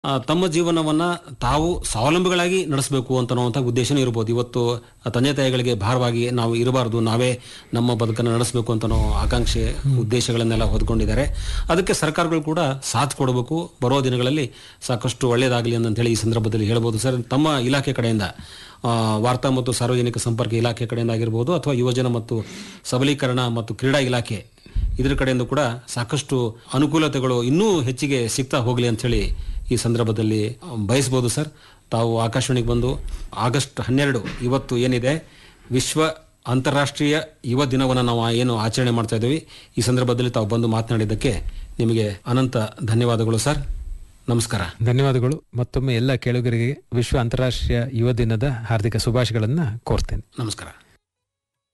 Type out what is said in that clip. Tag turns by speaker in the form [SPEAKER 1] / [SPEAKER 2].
[SPEAKER 1] ಆ, ತಮ್ಮ ಜೀವನವನ್ನ ತಾವು ಸ್ವಾವಲಂಬಿಗಳಾಗಿ ನಡೆಸಬೇಕು ಅಂತ ಅನ್ನುವಂಥ ಉದ್ದೇಶನೂ ಇರ್ಬೋದು ಇವತ್ತು ತಂದೆ ತಾಯಿಗಳಿಗೆ ಭಾರವಾಗಿ ನಾವು ಇರಬಾರ್ದು ನಾವೇ ನಮ್ಮ ಬದುಕನ್ನು ನಡೆಸಬೇಕು ಅಂತ ಅನ್ನೋ ಆಕಾಂಕ್ಷೆ ಉದ್ದೇಶಗಳನ್ನೆಲ್ಲ ಹೊದ್ಕೊಂಡಿದ್ದಾರೆ ಅದಕ್ಕೆ ಸರ್ಕಾರಗಳು ಕೂಡ ಸಾಥ್ ಕೊಡಬೇಕು ಬರೋ ದಿನಗಳಲ್ಲಿ ಸಾಕಷ್ಟು ಒಳ್ಳೆಯದಾಗಲಿ ಅಂತೇಳಿ ಈ ಸಂದರ್ಭದಲ್ಲಿ ಹೇಳ್ಬೋದು ಸರ್ ತಮ್ಮ ಇಲಾಖೆ ಕಡೆಯಿಂದ ಆ, ವಾರ್ತಾ ಮತ್ತು ಸಾರ್ವಜನಿಕ ಸಂಪರ್ಕ ಇಲಾಖೆ ಕಡೆಯಿಂದ ಆಗಿರ್ಬೋದು ಅಥವಾ ಯುವಜನ ಮತ್ತು ಸಬಲೀಕರಣ ಮತ್ತು ಕ್ರೀಡಾ ಇಲಾಖೆ ಇದ್ರ ಕಡೆಯಿಂದ ಕೂಡ ಸಾಕಷ್ಟು ಅನುಕೂಲತೆಗಳು ಇನ್ನೂ ಹೆಚ್ಚಿಗೆ ಸಿಗ್ತಾ ಹೋಗಲಿ ಅಂಥೇಳಿ ಈ ಸಂದರ್ಭದಲ್ಲಿ ಬಯಸ್ಬೋದು ಸರ್ ತಾವು ಆಕಾಶವಾಣಿಗೆ ಬಂದು ಆಗಸ್ಟ್ ಹನ್ನೆರಡು ಇವತ್ತು ಏನಿದೆ ವಿಶ್ವ ಅಂತಾರಾಷ್ಟ್ರೀಯ ಯುವ ದಿನವನ್ನು ನಾವು ಏನು ಆಚರಣೆ ಮಾಡ್ತಾ ಇದ್ದೀವಿ ಈ ಸಂದರ್ಭದಲ್ಲಿ ತಾವು ಬಂದು ಮಾತನಾಡಿದ್ದಕ್ಕೆ ನಿಮಗೆ ಅನಂತ ಧನ್ಯವಾದಗಳು ಸರ್ ನಮಸ್ಕಾರ
[SPEAKER 2] ಧನ್ಯವಾದಗಳು ಮತ್ತೊಮ್ಮೆ ಎಲ್ಲ ಕೇಳುಗರಿಗೆ ವಿಶ್ವ ಅಂತಾರಾಷ್ಟ್ರೀಯ ಯುವ ದಿನದ ಹಾರ್ದಿಕ ಶುಭಾಶಯಗಳನ್ನು ಕೋರ್ತೇನೆ
[SPEAKER 1] ನಮಸ್ಕಾರ